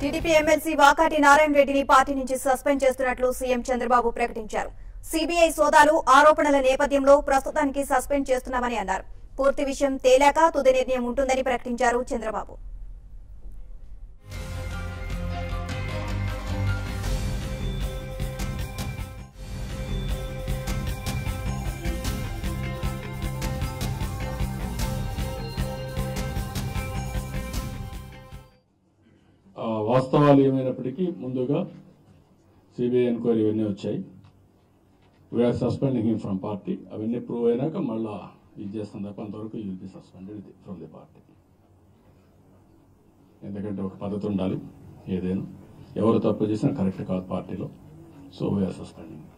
TDP MLC Vakati Narayana రెడ్డిని party నుంచి suspend చేస్తున్నట్లు సీఎం చంద్రబాబు ప్రకటించారు సిబిఐ సోదాలు ఆరోపణల నేపథ్యంలో ప్రస్తుతానికి సస్పెండ్ చేస్తున్నామని అన్నారు పూర్తి విషయం తేలాక తుది నిర్ణయం ఉంటుందని ప్రకటించారు చంద్రబాబు ఆ, వాస్తవాలు ఏమైనప్పటికీ ముందుగా సిబిఐ ఎంక్వైరీ ఇవన్నీ వచ్చాయి we're suspending him from party అవన్నీ ప్రూవ్ అయినాక మళ్ళా ఇది చేస్తాం తప్ప అంతవరకు you'll be suspended from the party ఎందుకంటే ఒక పద్ధతి ఉండాలి ఏదైనా ఎవరు తప్పు చేసినా కరెక్ట్ కాదు పార్టీలో సో వీఆర్ సస్పెండింగ్